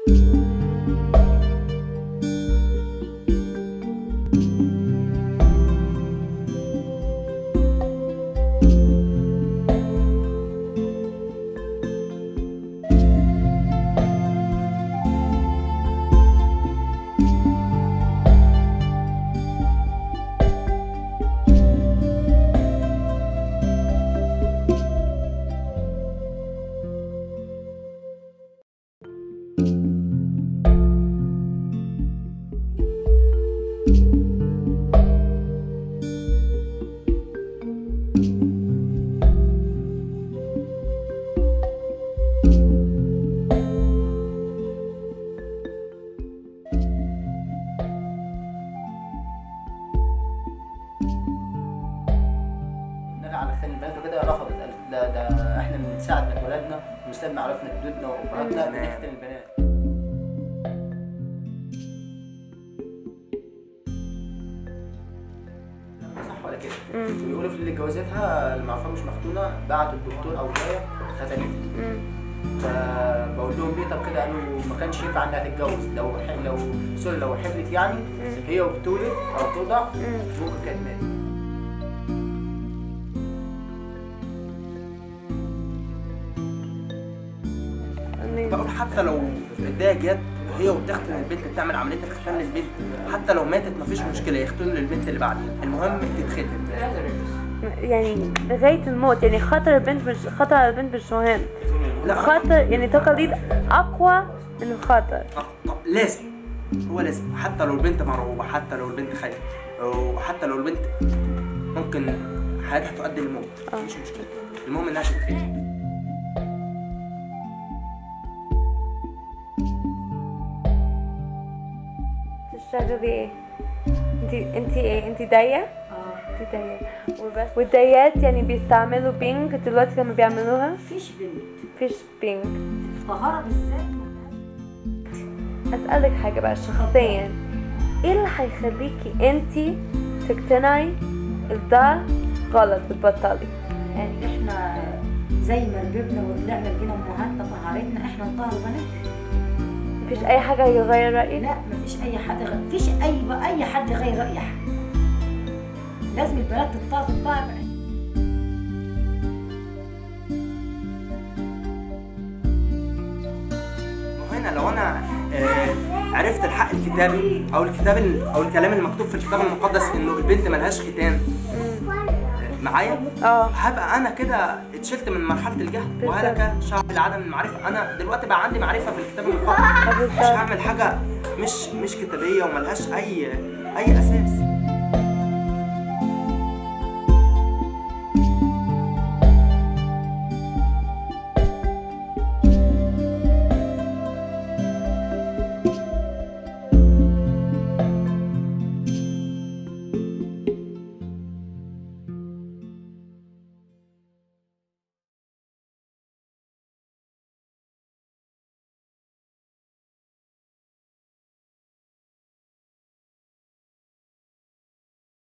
نرجع على ختان البنات وكده رفضت قالت ده ده احنا من ساعه ما اتولدنا ومن ما عرفنا جدودنا وامهاتنا بنختن البنات صح ولا كده؟ بيقولوا في اللي جوازتها اللي معرفها مش مختونه بعتوا الدكتور او ولايه ختنتها فبقول لهم ليه طب كده قالوا ما كانش ينفع انها تتجوز لو ح- لو سوري لو حملت يعني هي وبتولد او بتوضع ممكن كانت ماتت بقول حتى لو الدايه جت هي وبتختن البنت بتعمل عمليه الختان للبنت حتى لو ماتت مفيش مشكله يختنوا للبنت اللي بعديها المهم تتختن يعني لغايه الموت يعني خطر البنت مش خطر على البنت مش مهم لا خطر يعني تقاليد اقوى من الخطر آه، طب لازم هو لازم حتى لو البنت مرعوبه حتى لو البنت خايفه وحتى لو البنت ممكن حياتها تؤدي للموت مفيش مشكله المهم انها تتختن تشتغلي ايه؟ انت انت ايه؟ انت داية؟ اه انت داية وبس والدايات يعني بيستعملوا بينج دلوقتي لما بيعملوها مفيش بنت فيش بينج الطهارة بالذات اسألك حاجة بقى شخصيا ايه اللي هيخليكي انت تقتنعي ده غلط وتبطلي؟ يعني احنا زي ما رببنا وطلعنا لقينا امهاتنا طهارتنا احنا نطهر بناتنا مفيش اي حاجة هيغير رأيك؟ لا مفيش اي حد غير مفيش اي اي حد غير راي حد لازم البنات تطهر تطهر وهنا لو انا آه، عرفت الحق الكتابي او الكتاب ال- او الكلام المكتوب في الكتاب المقدس انه البنت ملهاش ختان آه، معايا اه هبقى انا كده اتشلت من مرحله الجهل وهلك شعب العدم المعرفه انا دلوقتي بقى عندي معرفه في الكتاب المقدس مش هعمل حاجه مش مش كتابيه وملهاش اي اي اساس